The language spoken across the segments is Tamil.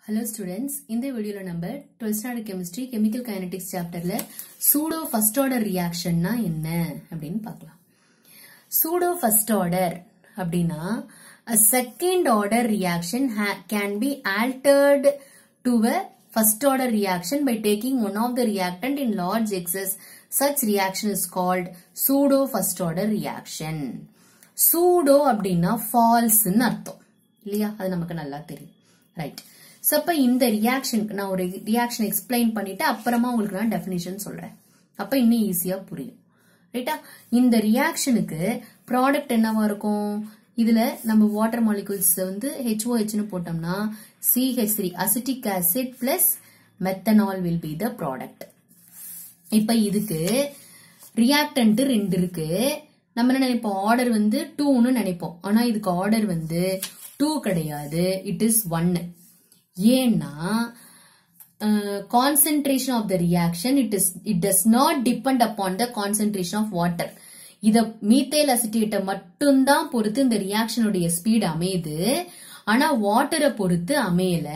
ஹலோ ஸ்டூடெண்ட்ஸ் இந்த வீடியோல நம்ம 12th standard chemistry chemical kinetics சாப்டர்ல சூடோ ஃபர்ஸ்ட் ஆர்டர் ரியாக்ஷன்னா என்ன அப்படின்னு பார்க்கலாம் சூடோ ஃபர்ஸ்ட் ஆர்டர் அப்படின்னா a second order reaction ha- can be altered to a first order reaction by taking one of the reactant in large excess such reaction is called pseudo first order reaction pseudo அப்படின்னா ஃபால்ஸ்னு அர்த்தம் இல்லையா அது நமக்கு நல்லா தெரியும் ரைட் ஸோ அப்போ இந்த ரியாக்ஷனுக்கு நான் ஒரு ரியாக்ஷன் எக்ஸ்பிளைன் பண்ணிட்டு அப்புறமா உங்களுக்கு நான் டெஃபினிஷன் சொல்றேன் அப்போ இன்னும் ஈஸியா புரியும் ரைட்டா இந்த ரியாக்ஷனுக்கு ப்ராடக்ட் என்னவா இருக்கும் இதுல நம்ம வாட்டர் மாலிகூல்ஸ் வந்து ஹெச்ஓஹெச்னு போட்டோம்னா CH three acetic acid plus methanol will be the product இப்ப இதுக்கு ரியாக்டன்ட் ரெண்டு இருக்கு நம்ம என்ன நினைப்போம் ஆர்டர் வந்து டூன்னு நினைப்போம் ஆனா இதுக்கு ஆர்டர் வந்து டூ கிடையாது இட் இஸ் ஒன்னு ஏன்னா concentration of the reaction it is it does not depend upon the concentration of water இத மீத்தேல் அசிட்டேட்டை மட்டும்தான் பொறுத்து இந்த ரியாக்ஷனுடைய ஸ்பீட் அமையுது ஆனா வாட்டரை பொறுத்து அமையல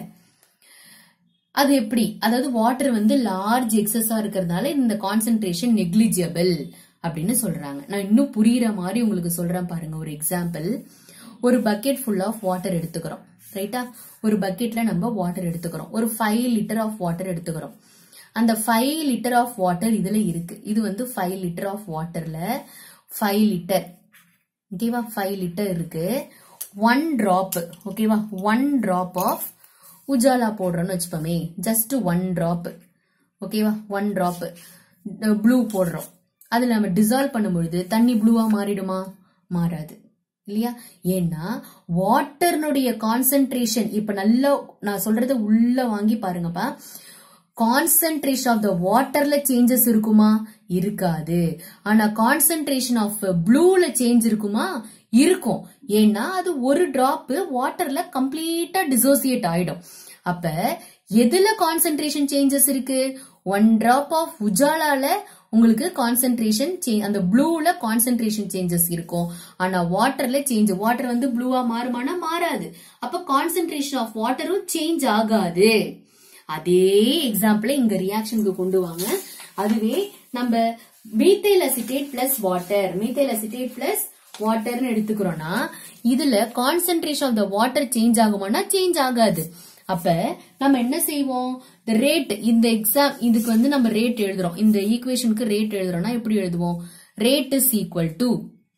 அது எப்படி அதாவது வாட்டர் வந்து லார்ஜ் எக்ஸஸா இருக்கிறதுனால இந்த கான்சென்ட்ரேஷன் நெக்லிஜியபிள் அப்படின்னு சொல்றாங்க நான் இன்னும் புரியுற மாதிரி உங்களுக்கு சொல்றேன் பாருங்க ஒரு எக்ஸாம்பிள் ஒரு பக்கெட் ஃபுல் ஆஃப் வாட்டர் எடுத்துக்கிறோம் ரைட்டா ஒரு பக்கெட்ல நம்ம வாட்டர் எடுத்துக்கிறோம் ஒரு ஃபைவ் லிட்டர் ஆஃப் வாட்டர் எடுத்துக்கிறோம் அந்த ஃபைவ் லிட்டர் ஆஃப் வாட்டர் இதுல இருக்கு இது வந்து ஃபைவ் லிட்டர் ஆஃப் வாட்டர்ல ஃபைவ் லிட்டர் ஓகேவா ஃபைவ் லிட்டர் இருக்கு ஒன் டிராப் ஓகேவா ஒன் டிராப் ஆஃப் உஜாலா போடுறோம்னு வச்சுப்போமே ஜஸ்ட் ஒன் டிராப் ஓகேவா ஒன் டிராப் ப்ளூ போடுறோம் அதுல நம்ம டிசால்வ் பண்ணும்பொழுது தண்ணி ப்ளூவா மாறிடுமா மாறாது இல்லையா ஏன்னா வாட்டர்னுடைய கான்சென்ட்ரேஷன் இப்ப நல்லா நான் சொல்றத உள்ள வாங்கி பாருங்கப்பா கான்சென்ட்ரேஷன் ஆஃப் த வாட்டர்ல சேஞ்சஸ் இருக்குமா இருக்காது ஆனா கான்சென்ட்ரேஷன் ஆஃப் ப்ளூல சேஞ்ச் இருக்குமா இருக்கும் ஏன்னா அது ஒரு டிராப் வாட்டர்ல கம்ப்ளீட்டா டிசோசியேட் ஆயிடும் அப்ப எதுல கான்சென்ட்ரேஷன் சேஞ்சஸ் இருக்கு ஒன் டிராப் ஆஃப் உஜாலால உங்களுக்கு கான்சென்ட்ரேஷன் அந்த ப்ளூல கான்சென்ட்ரேஷன் சேஞ்சஸ் இருக்கும் ஆனா வாட்டர்ல சேஞ்ச் வாட்டர் வந்து ப்ளூவா மாறுமானா மாறாது அப்ப கான்சென்ட்ரேஷன் ஆஃப் வாட்டரும் சேஞ்ச் ஆகாது அதே எக்ஸாம்பிள் இங்க ரியாக்ஷனுக்கு கொண்டு வாங்க அதுவே நம்ம methyl acetate plus water methyl acetate plus வாட்டர்னு எடுத்துக்கிறோம்னா இதுல concentration of the water change ஆகுமானா சேஞ்ச் ஆகாது அப்ப நம்ம என்ன செய்வோம் இந்த ரேட் இந்த எக்ஸாம் இதுக்கு வந்து நம்ம ரேட் எழுதுறோம் இந்த ஈக்குவேஷனுக்கு ரேட் எழுதுறோம்னா எப்படி எழுதுவோம் rate is equal to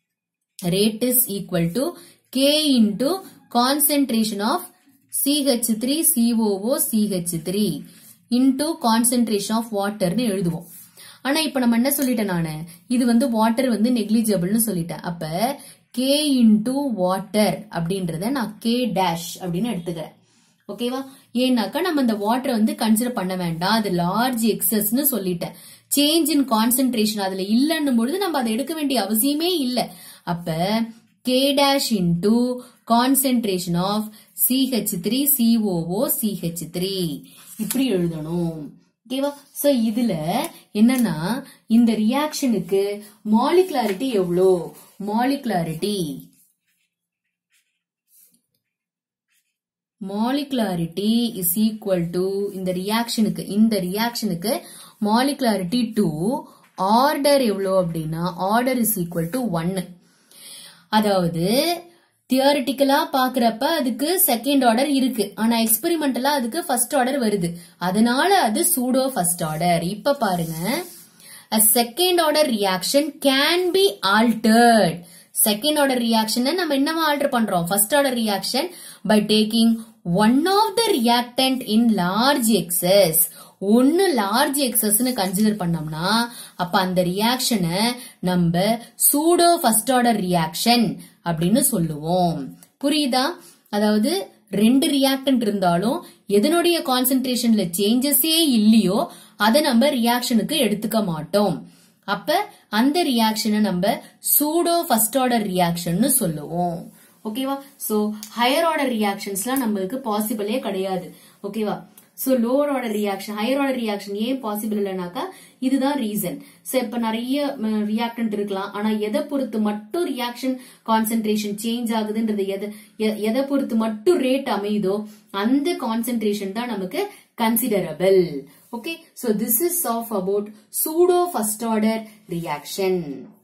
rate is equal to K into concentration of CH three COO CH three into concentration of வாட்டர்னு எழுதுவோம் ஆனா இப்ப நம்ம என்ன சொல்லிட்டேன் நானு இது வந்து வாட்டர் வந்து நெக்லிஜிபிள்னு சொல்லிட்டேன் அப்ப கே இன்டு வாட்டர் அப்படின்றத நான் கே டேஷ் அப்படின்னு எடுத்துக்கிறேன் ஓகேவா ஏன்னாக்கா நம்ம இந்த வாட்டரை வந்து கன்சிடர் பண்ண வேண்டாம் அது லார்ஜ் எக்ஸஸ்னு சொல்லிட்டேன் சேஞ்ச் இன் கான்சென்ட்ரேஷன் அதுல இல்லன்னும் பொழுது நம்ம அதை எடுக்க வேண்டிய அவசியமே இல்ல அப்ப K dash into concentration of CH three COO CH three இப்படி எழுதணும் ஓகேவா சோ இதுல என்னன்னா இந்த ரியாக்ஷனுக்கு மாலிகுலாரிட்டி எவ்வளோ molecularity molecularity is equal to இந்த ரியாக்ஷனுக்கு இந்த ரியாக்ஷனுக்கு மாலிகுலாரிட்டி டு ஆர்டர் எவ்வளோ அப்படின்னா ஆர்டர் இஸ் ஈக்குவல் டு ஒன்னு அதாவது தியரிட்டிக்கலா பாக்குறப்ப அதுக்கு செகண்ட் ஆர்டர் இருக்கு ஆனா எக்ஸ்பெரிமெண்டலா அதுக்கு ஃபர்ஸ்ட் ஆர்டர் வருது அதனால அது சூடோ ஃபர்ஸ்ட் ஆர்டர் இப்ப பாருங்க a second order reaction can be altered second order reaction நம்ம என்னவா ஆல்டர் பண்றோம் first order reaction by taking one of the reactant in large excess ஒன்னு லார்ஜ் எக்ஸஸ்னு கன்சிடர் பண்ணோம்னா அப்ப அந்த ரியாக்ஷனை நம்ம சூடோ ஃபர்ஸ்ட் ஆர்டர் ரியாக்ஷன் அப்படின்னு சொல்லுவோம் புரியுதா அதாவது ரெண்டு ரியாக்டன்ட் இருந்தாலும் எதனுடைய கான்சென்ட்ரேஷன்ல சேஞ்சஸே இல்லையோ அதை நம்ம ரியாக்ஷனுக்கு எடுத்துக்க மாட்டோம் அப்ப அந்த ரியாக்ஷனை நம்ம சூடோ ஃபர்ஸ்ட் ஆர்டர் ரியாக்ஷன் சொல்லுவோம் ஓகேவா சோ ஹையர் ஆர்டர் ரியாக்ஷன்ஸ்லாம் நம்மளுக்கு பாசிபிளே கிடையாது ஓகேவா so lower order reaction higher order reaction ஏன் பாசிபிள் இல்லைனாக்கா இதுதான் ரீசன் சோ இப்ப நிறைய ரியாக்டன்ட் இருக்கலாம் ஆனா எதை பொறுத்து மட்டும் ரியாக்ஷன் கான்சென்ட்ரேஷன் சேஞ்ச் ஆகுதுன்றது எதை எ- எதை பொறுத்து மட்டும் ரேட் அமையுதோ அந்த கான்சென்ட்ரேஷன் தான் நமக்கு considerable okay so this is of about pseudo first order reaction